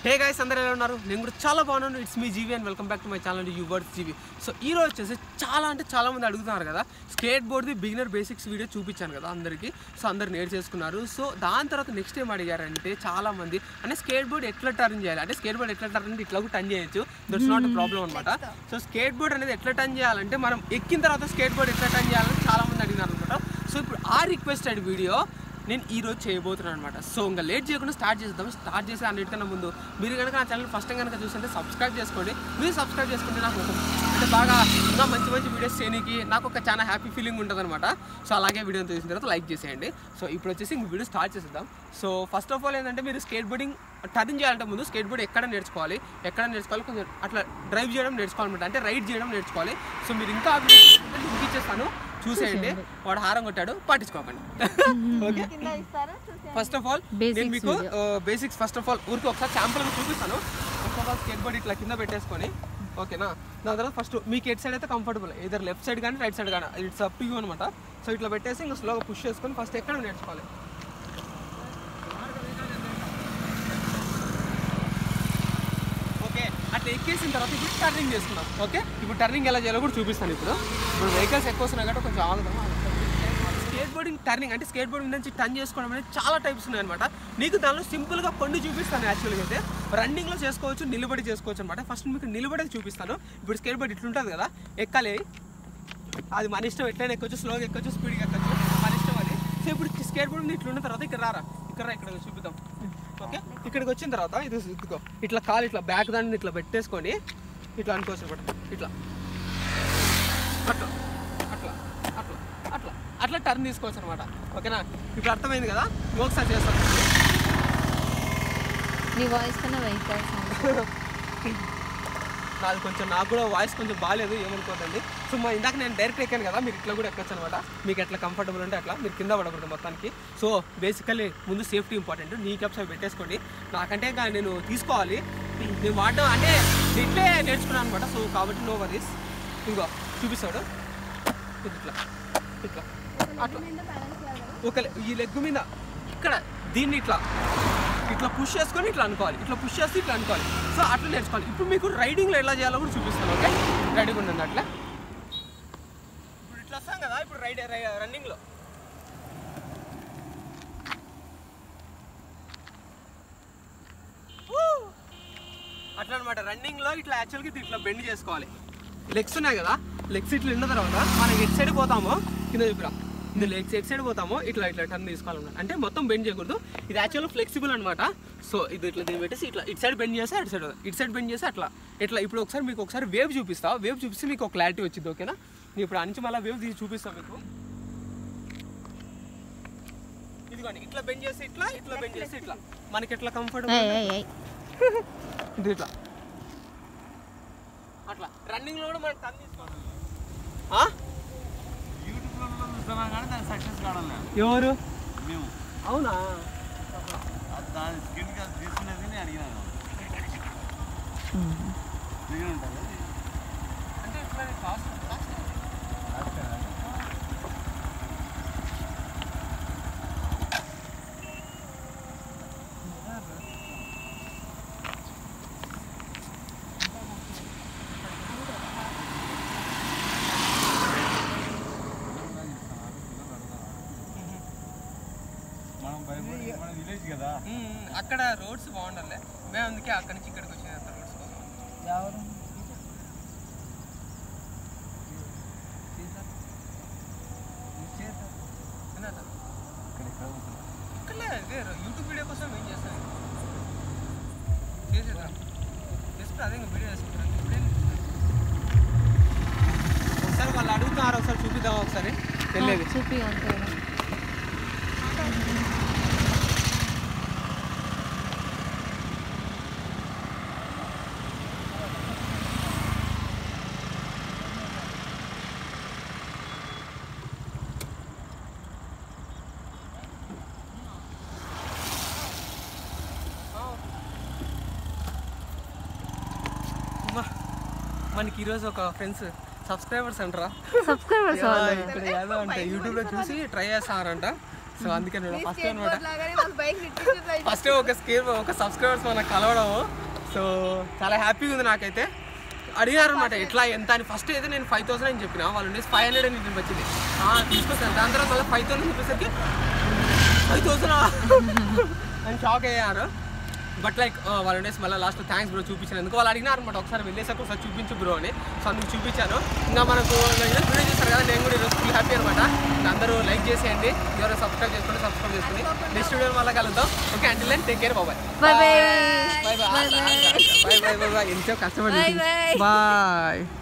Hey guys అందరూ ఎలా ఉన్నారు నేను కూడా చాలా బాగున్నాను ఇట్స్ మీ GV and welcome back to my channel you words GV so ఈ రోజు వచ్చేసి చాలా అంటే చాలా మంది అడుగుతున్నారు కదా స్కేట్ బోర్డ్ది బిగినర్ బేసిక్స్ వీడియో చూపించాను కదా అందరికీ సో అందరు నేర్చేసుకున్నారు సో దాని తర్వాత నెక్స్ట్ ఏం అడిగారంటే చాలా మంది అంటే స్కేట్ బోర్డ్ ఎట్లా టర్న్ చేయాలి అంటే స్కేట్ బోర్డ్ ఎట్లా టర్న్ అంటే ఇట్లా టర్న్ చేయొచ్చు దట్స్ నాట్ ప్రాబ్లం అనమాట సో స్కేట్ బోర్డ్ అనేది ఎట్లా టర్న్ చేయాలంటే మనం ఎక్కిన తర్వాత స్కేట్ బోర్డ్ ఎట్లా టర్న్ చేయాలని చాలా మంది అడిగినారు అనమాట సో ఇప్పుడు ఆ రిక్వెస్టెడ్ వీడియో నేను ఈ రోజు చేయబోతున్నాను అనమాట సో ఇంకా లేట్ చేయకుండా స్టార్ట్ చేద్దాం స్టార్ట్ చేసే అన్నిటికన్నా ముందు మీరు కనుక నా ఛానల్ ఫస్ట్ టైం కనుక చూస్తుంటే సబ్స్క్రైబ్ చేసుకోండి మీరు సబ్స్క్రైబ్ చేసుకుంటే నాకు ఒక అంటే బాగా ఇంకా మంచి మంచి వీడియోస్ చేయడానికి నాకు ఒక చాలా హ్యాపీ ఫీలింగ్ ఉంటుంది అనమాట సో అలాగే వీడియో చూసిన తర్వాత లైక్ చేసేయండి సో ఇప్పుడు వచ్చేసి ఇంక వీడియో స్టార్ట్ చేసేద్దాం సో ఫస్ట్ ఆఫ్ ఆల్ ఏంటంటే మీరు స్కేట్ బోర్డింగ్ టర్న్ చేయాలంటే ముందు స్కేట్ బోర్డ్ ఎక్కడ నేర్చుకోవాలి ఎక్కడ నేర్చుకోవాలి కొంచెం అట్లా డ్రైవ్ చేయడం నేర్చుకోవాలన్నమాట అంటే రైడ్ చేయడం నేర్చుకోవాలి సో మీరు ఇంకా లింక్ ఇచ్చేస్తాను చూసేయండి వాడు హారం కొట్టాడు పట్టించుకోకండి ఓకే కింద ఇస్తారా చూసే ఫస్ట్ ఆఫ్ ఆల్ నేను మీకు బేసిక్స్ ఫస్ట్ ఆఫ్ ఆల్ ఊరికి ఒకసారి శాంపుల్ చూపిస్తాను first of all skateboard ఇట్లా కింద పెట్టేసుకొని ఓకేనా దాని తర్వాత ఫస్ట్ మీకు ఎట్ సైడ్ అయితే కంఫర్టబుల్ ఇద్దరు లెఫ్ట్ సైడ్ కానీ రైట్ సైడ్ కానీ ఇట్స్ అప్ టు యూ అనమాట సో ఇట్లా పెట్టేసి ఇంకా స్లోగా పుష్ చేసుకొని ఫస్ట్ ఎక్కడ నేర్చుకోవాలి ఓకే అట్లా ఎక్కేసిన తర్వాత ఇప్పుడు టర్నింగ్ చేసుకుందాం ఓకే ఇప్పుడు టర్నింగ్ ఎలా చేయాలో కూడా చూపిస్తాను ఇప్పుడు ఇప్పుడు వెహికల్స్ ఎక్కువ వస్తున్నాయి కాబట్టి కొంచెం ఆగుదాం స్కేట్ బోర్డింగ్ టర్నింగ్ అంటే స్కేట్ బోర్డింగ్ నుంచి టర్న్ చేసుకోవడం అనేది చాలా టైప్స్ ఉన్నాయి అనమాట నీకు దానిలో సింపుల్గా పండు చూపిస్తాను యాక్చువల్గా అయితే రన్నింగ్లో చేసుకోవచ్చు నిలబడి చేసుకోవచ్చు అనమాట ఫస్ట్ మీకు నిలబడి చూపిస్తాను ఇప్పుడు స్కేట్ బోర్డ్ ఇట్లుంటుంది కదా ఎక్కాలి అది మన ఇష్టం ఎట్లయినా ఎక్కొచ్చు స్లోగా ఎక్కొచ్చు స్పీడ్గా ఎక్కొచ్చు మన ఇష్టం అది సో ఇప్పుడు స్కేట్ బోర్డ్ మీద ఇట్లున్న తర్వాత ఇక్కడ రారా ఇక్కడ రా, ఇక్కడ చూపిద్దాం ఓకే ఇక్కడికి వచ్చిన తర్వాత ఇది ఇదిగో ఇట్లా కాలు ఇట్లా బ్యాక్ దాన్ని ఇట్లా పెట్టేసుకొని ఇట్లా అనుకోవచ్చు అనమాట ఇట్లా అట్లా అట్లా అట్లా అట్లా అట్లా టర్న్ తీసుకోవచ్చు అనమాట ఓకేనా ఇప్పుడు అర్థమైంది కదా నువ్వు ఒకసారి చేస్తాను నీ వాయిస్ కన్నా వెహికల్స్ నాది కొంచెం నాకు కూడా వాయిస్ కొంచెం బాగాలేదు ఏమనుకోదండి సో మా ఇందాక నేను డైరెక్ట్ ఎక్కాను కదా మీరు ఇట్లా కూడా ఎక్కొచ్చు అనమాట మీకు ఎట్లా కంఫర్టబుల్ ఉంటే అట్లా మీరు కింద పడకూడదు మొత్తానికి సో బేసికల్లీ ముందు సేఫ్టీ ఇంపార్టెంట్ నీ క్యాప్స్ అవి పెట్టేసుకోండి నాకంటే ఇంకా నేను తీసుకోవాలి నేను వాడడం అంటే నేను ఇట్లే నేర్చుకున్నాను అనమాట సో కాబట్టి నో వరీస్ ఇంకో చూపిస్తాడు ఇది ఇట్లా ఇట్లా అట్లా ఒక లె- ఈ లెగ్ మీద ఇక్కడ దీన్ని ఇట్లా ఇట్లా పుష్ చేసుకొని ఇట్లా అనుకోవాలి ఇట్లా పుష్ చేస్తే ఇట్లా అనుకోవాలి సో అట్లా నేర్చుకోవాలి ఇప్పుడు మీకు రైడింగ్లో ఎలా చేయాలో కూడా చూపిస్తాను ఓకే రెడీగా ఉండండి అట్లా ఇప్పుడు ఇట్లా వస్తాం కదా ఇప్పుడు రైడ్ రన్నింగ్లో అట్లా అనమాట రన్నింగ్లో ఇట్లా యాక్చువల్గా ఇది ఇట్లా బెండ్ చేసుకోవాలి లెగ్స్ ఉన్నాయి కదా లెగ్స్ ఇట్లా ఉన్న తర్వాత మనం ఎట్ సైడ్ పోతామో కింద చూపిరా ఇది లెగ్స్ ఎట్ సైడ్ పోతామో ఇట్లా ఇట్లా టర్న్ తీసుకోవాలన్నమాట అంటే మొత్తం బెండ్ చేయకూడదు ఇది యాక్చువల్ ఫ్లెక్సిబుల్ అనమాట సో ఇది ఇట్లా దీన్ని పెట్టేసి ఇట్లా ఇటు సైడ్ బెండ్ చేస్తే అటు సైడ్ ఇటు సైడ్ బెండ్ చేస్తే అట్లా ఇట్లా ఇప్పుడు ఒకసారి మీకు ఒకసారి వేవ్ చూపిస్తా వేవ్ చూపిస్తే మీకు ఒక క్లారిటీ వచ్చింది ఓకేనా నేను ఇప్పుడు అంచి మళ్ళీ వేవ్ తీసి చూపిస్తాను మీకు ఇదిగోండి ఇట్లా బెండ్ చేస్తే ఇట్లా ఇట్లా బెండ్ చేస్తే ఇట్లా మనకి ఎట్లా కంఫర్టబుల్ ఇది ఇట్లా అట్లా రన్నింగ్ లో కూడా మనం టర్న్ తీసుకోవాలి ఆ? యూట్యూబ్లో చూస్తున్నాం కానీ దాని సక్సెస్ కావడం ఎవరు మేము అవునా అది దాని స్కిన్ అది తీసుకునేది నేను అడిగినాను దిగి ఉంటుంది అది. అంటే ఇట్లా కాస్ట్ మనం భయపడి మన విలేజ్ కదా అక్కడ రోడ్స్ బాగుండాలి మేము అందుకే అక్కడి నుంచి ఇక్కడికి వచ్చిన రోడ్స్ కోసం ఏంటంట? ఇక్కడ ఇక్కడ ఉంటుంది. ఇక్కడలే ఇదే యూట్యూబ్ వీడియో కోసం ఏం చేస్తాను చేసేదా జస్ట్ అదే ఇంకా వీడియో చేసుకుంటాను ఇప్పుడేం ఒకసారి వాళ్ళు అడుగుతున్నారు ఒకసారి చూపిద్దాం ఒకసారి వెళ్ళేది చూపి అంతే అమ్మా, మనకి ఈరోజు ఒక ఫ్రెండ్స్ సబ్స్క్రైబర్స్ అంటారా సబ్స్క్రైబర్స్ యా, ఇక్కడ ఏదో అంటే యూట్యూబ్లో చూసి ట్రై చేస్తారంట సో అందుకే నేను ఫస్ట్ అనమాట లాగానే మాకు బైక్ రిట్రీట్ ఫస్ట్ ఒక స్కేర్ ఒక సబ్స్క్రైబర్స్ మనకు కలవడము సో చాలా హ్యాపీగా ఉంది నాకైతే అడిగారు అనమాట ఎట్లా ఎంత అని ఫస్ట్ అయితే నేను ఫైవ్ థౌసండ్ అని చెప్పిన వాళ్ళు ఉండేసి ఫైవ్ హండ్రెడ్ అని చెప్పి వచ్చింది ఆ, తీసుకొస్తాను దాని తర్వాత మళ్ళీ ఫైవ్ థౌసండ్ చెప్పేసరికి ఫైవ్ థౌసండ్ అని షాక్ అయ్యారు బట్ లైక్ వాళ్ళు ఉండేసి మళ్ళీ లాస్ట్ థ్యాంక్స్ బ్రో చూపించినందుకు వాళ్ళు అడిగినారు అనమాట ఒకసారి వెళ్ళేసాక ఒకసారి చూపించు బ్రో అని సో అందుకు చూపించాను ఇంకా మనకు ఈరోజు వీడియో చేస్తారు కదా నేను కూడా ఈరోజు ఫుల్ హ్యాపీ అనమాట అందరూ లైక్ చేసేయండి ఎవరైనా సబ్స్క్రైబ్ చేసుకోండి సబ్స్క్రైబ్ చేసుకుని నెక్స్ట్ వీడియో మళ్ళీ కలుద్దాం ఓకే అంటే లెన్ టేక్ కేర్ బాబాయ్ Bye bye. Bye bye bye bye bye ఎంతో కష్టపడి Bye bye. బాయ్